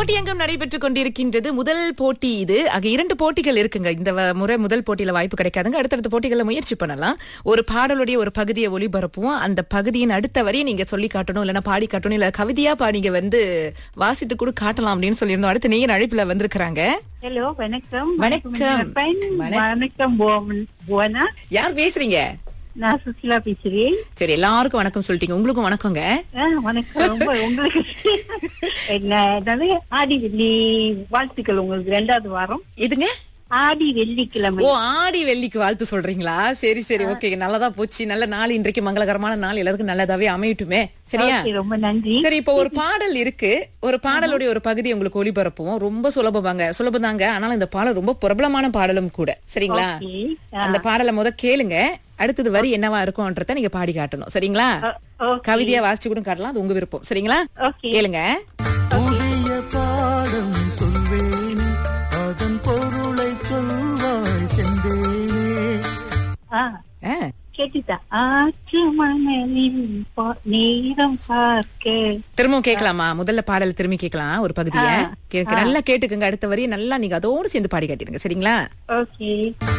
போட்டி அங்கம் நடைபெற்றுக் கொண்டிருக்கின்றது முதல் போட்டி இது ஆக இரண்டு போட்டிகள் இருக்குங்க இந்த வ- முறை முதல் போட்டியில வாய்ப்பு கிடைக்காதுங்க அடுத்தடுத்த போட்டிகளை முயற்சி பண்ணலாம் ஒரு பாடலுடைய ஒரு பகுதியை ஒளிபரப்புவோம் அந்த பகுதியின் அடுத்த வரையும் நீங்க சொல்லி காட்டணும் இல்லைன்னா பாடி காட்டணும் இல்ல கவிதையா பாடிங்க வந்து வாசித்து கூட காட்டலாம் அப்படின்னு சொல்லியிருந்தோம் அடுத்து நீங்க அழைப்புல வந்திருக்கிறாங்க ஹலோ வணக்கம் வணக்கம். வணக்கம் வணக்கம். வணக்கம் புவன்- புவனா யார் பேசுறீங்க நான் சுசிலா பேசுறேன் சரி எல்லாருக்கும் வணக்கம் சொல்லிட்டீங்க உங்களுக்கும் வணக்கங்க ஆ, வணக்கம் ரொம்ப உங்களுக்கு என்ன என்னது ஆடி வெள்ளி வாழ்த்துக்கள் உங்களுக்கு ரெண்டாவது வாரம் எதுங்க ஆடி வெள்ளிக்கிழமை ஓ ஆடி வெள்ளிக்கு வாழ்த்து சொல்றீங்களா சரி சரி ஓகே நல்லதா போச்சு நல்ல நாள் இன்றைக்கு மங்களகரமான நாள் எல்லாருக்கும் நல்லதாவே அமையட்டுமே சரியா Okay, ரொம்ப நன்றி சரி இப்போ ஒரு பாடல் இருக்கு ஒரு பாடலுடைய ஒரு பகுதி உங்களுக்கு ஒளிபரப்புவோம் ரொம்ப சுலபமாங்க சுலபதாங்க ஆனாலும் இந்த பாடல் ரொம்ப பிரபலமான பாடலும் கூட சரிங்களா Okay. அந்த பாடலை முத கேளுங்க அடுத்தது வரி என்னவா இருக்கும்ன்றத நீங்க பாடி காட்டணும் சரிங்களா அ- okay. கவிதையா வாசிச்சு கூட காட்டலாம் அது உங்க விருப்பம் சரிங்களா Okay. கேளுங்க புதிய பாடம் சொல்வேன் அதன் பொருளை சொல்வாய் செந்தேனே ஆ, ஆ, கேட்டுட்டா ஆற்று மணலில் பா- நேரம் பார்க்க திரும்பவும் கேட்கலாமா முதல்ல பாடல் திரும்பி கேட்கலாம் ஒரு பகுதியை ஆ, கேட்க நல்லா கேட்டுக்கங்க அடுத்த வரி நல்லா நீங்க அதோட சேர்ந்து பாடி காட்டிடுங்க சரிங்களா ஓகே